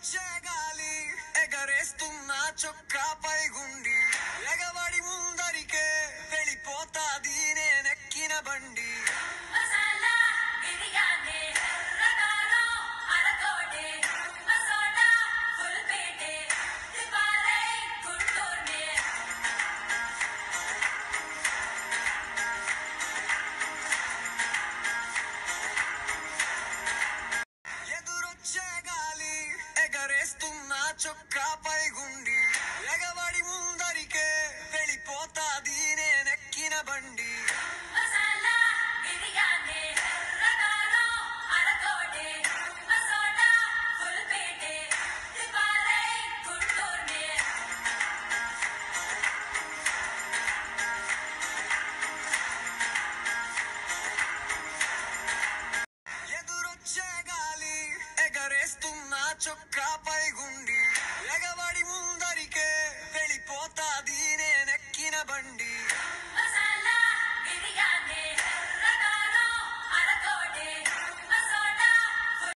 ఎదురొచ్చే గాలి ఎగరేస్తున్న చొక్కాపై గుండి ఎగబడి ముందరికే వెళ్ళిపోతాది నేనెక్కిన బండి మసాలా బిర్యానీ రగాలో అరకోటే మసోడా ఫుల్ పేటే దివారే గుంటూరునే ఎదురొచ్చే గాలి ఎగరేస్తున్న చొక్కాపై గుండి ఎగబడి ముందరికే వెళ్ళిపోతాది నేనెక్కిన బండి మసాలా బిర్యానీ రగాలో అరకోటే మసోడా ఫుల్ పేటే దివారే గుంటూరునే ఎదురొచ్చే గాలి ఎగరేస్తున్న చొక్కాపై గుండి ఎగబడి